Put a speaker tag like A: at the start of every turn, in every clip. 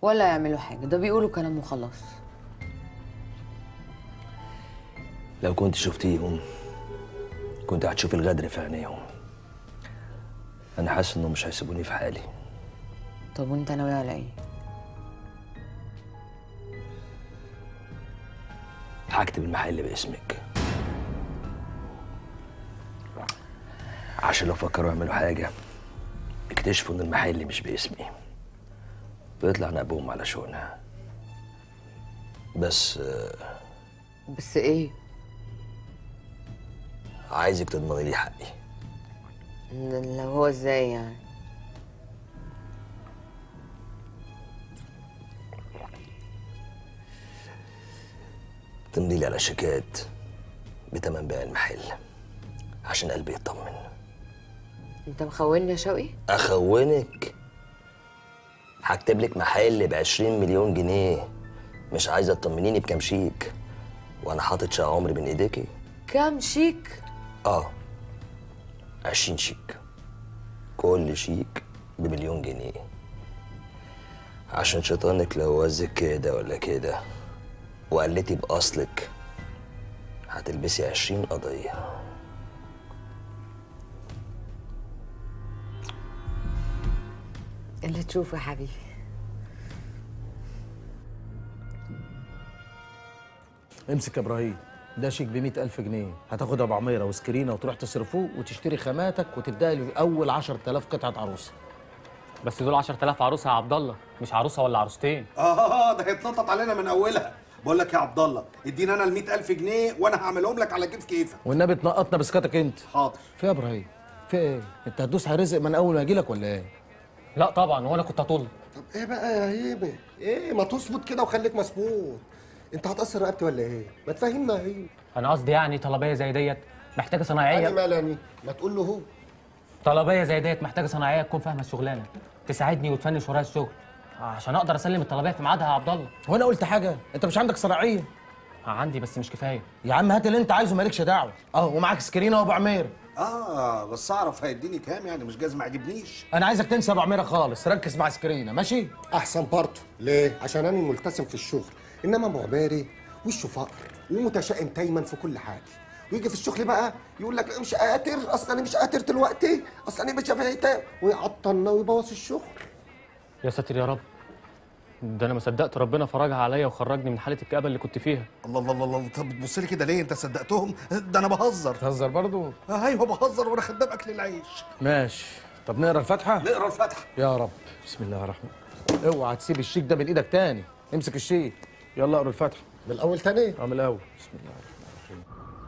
A: ولا يعملوا حاجه ده بيقولوا كلام وخلاص
B: لو كنت شفتيهم كنت هتشوف الغدر في عينيهم انا حاسس انهم مش هيسيبوني في حالي
A: طب وانت ناوي على ايه
B: هكتب المحل باسمك عشان لو فكروا يعملوا حاجة يكتشفوا إن المحل مش باسمي ويطلع نقبهم على شؤونها بس آه،
A: بس ايه
B: عايزك تضمني لي حقي
A: لو هو ازاي يعني
B: تمضي لي على شيكات بتمن بيع المحل عشان قلبي يطمن
A: انت مخوني يا شوقي
B: أخونك هكتب لك محل ب 20 مليون جنيه مش عايزة تطمنيني بكام شيك وأنا حاطط شقة عمري بين إيديكي
A: كام شيك
B: اه 20 شيك كل شيك بمليون جنيه عشان شيطانك لو وزك كده ولا كده وقلتي بأصلك هتلبسي 20 قضية
A: اللي تشوفه يا حبيبي
C: امسك يا ابراهيم ده شيك ب ألف جنيه هتاخد ابو عميره وسكرينه وتروح تصرفوه وتشتري خاماتك وتبدا لي اول 10000 قطعه عروسه
D: بس دول 10000 عروسه يا عبد الله مش عروسه ولا عروستين
E: اه ده هيتنطط علينا من اولها بقول لك يا عبد الله اديني انا ال 100000 جنيه وانا هعملهم لك على كيف كيفك
C: والنبي تنقطنا بسكاتك انت
E: حاضر
C: في يا ابراهيم في ايه انت هتدوس على رزق من اول ما اجي لك ولا ايه
D: لا طبعا وانا كنت هطل
F: طب ايه بقى يا هيبه ايه ما تظبط كده وخليك مسبوط انت هتأثر رقبتي ولا ايه ما تفهمنا يا هيبه
D: انا قصدي يعني طلبيه زي ديت محتاجه
F: يعني
D: صنايعيه
F: مالاني ما تقول له هو
D: طلبيه زي ديت محتاجه صنايعيه تكون فاهمه الشغلانه تساعدني وتفنش ورايا الشغل عشان اقدر اسلم الطلبيه في ميعادها يا عبد الله
C: هو انا قلت حاجه انت مش عندك صناعيه
D: عندي بس مش كفايه
C: يا عم هات اللي انت عايزه مالكش دعوه اه ومعاك سكرينه وابو عمير
E: اه بس اعرف هيديني كام يعني مش جاز ما عجبنيش
C: انا عايزك تنسى ابو عميره خالص ركز مع سكرينه ماشي
F: احسن برضه ليه عشان انا ملتزم في الشغل انما ابو عباري وشه فقر ومتشائم دايما في كل حاجه ويجي في الشغل بقى يقول لك مش قادر اصل انا مش قادر دلوقتي اصل انا مش فايته ويعطلنا ويبوظ الشغل
D: يا ساتر يا رب ده انا ما صدقت ربنا فرجها عليا وخرجني من حاله الكآبه اللي كنت فيها
E: الله الله الله الله طب بتبص لي كده ليه انت صدقتهم ده انا بهزر
C: تهزر برضو
E: آه ايوه بهزر وانا خدام اكل العيش
C: ماشي طب نقرا الفاتحه
E: نقرا الفاتحه
C: يا رب بسم الله الرحمن اوعى تسيب الشيك ده من ايدك تاني امسك الشيك يلا اقرا الفاتحه
F: من الاول تاني
C: اه من الاول بسم الله الرحمن الرحيم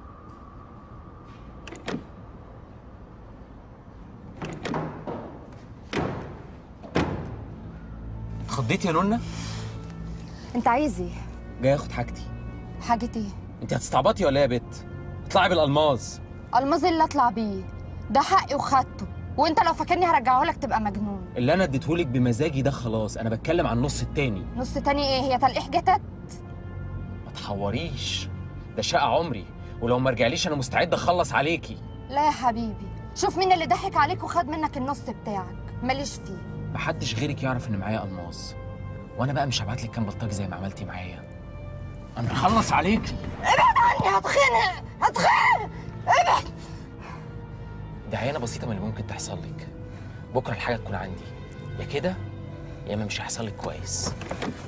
G: اتخضيتي يا نونا
H: انت عايز ايه
G: جاي اخد حاجتي
H: حاجه ايه
G: انت هتستعبطي ولا ايه يا بت اطلعي بالالماظ
H: الماظ اللي اطلع بيه ده حقي وخدته وانت لو فاكرني هرجعه لك تبقى مجنون
G: اللي انا اديتهولك بمزاجي ده خلاص انا بتكلم عن النص التاني
H: نص تاني ايه هي تلقيح جتت
G: ما تحوريش ده شقة عمري ولو ما رجعليش انا مستعد اخلص عليكي
H: لا يا حبيبي شوف مين اللي ضحك عليك وخد منك النص بتاعك ماليش فيه
G: محدش غيرك يعرف ان معايا الماظ وانا بقى مش هبعتلك كام بلطجي زي ما عملتي معايا انا هخلص عليكي
H: ابعد عني هتخنق هتخنق ابعد
G: دي عينه بسيطه من اللي ممكن تحصل لك بكره الحاجه تكون عندي يا كده يا اما مش هيحصل لك كويس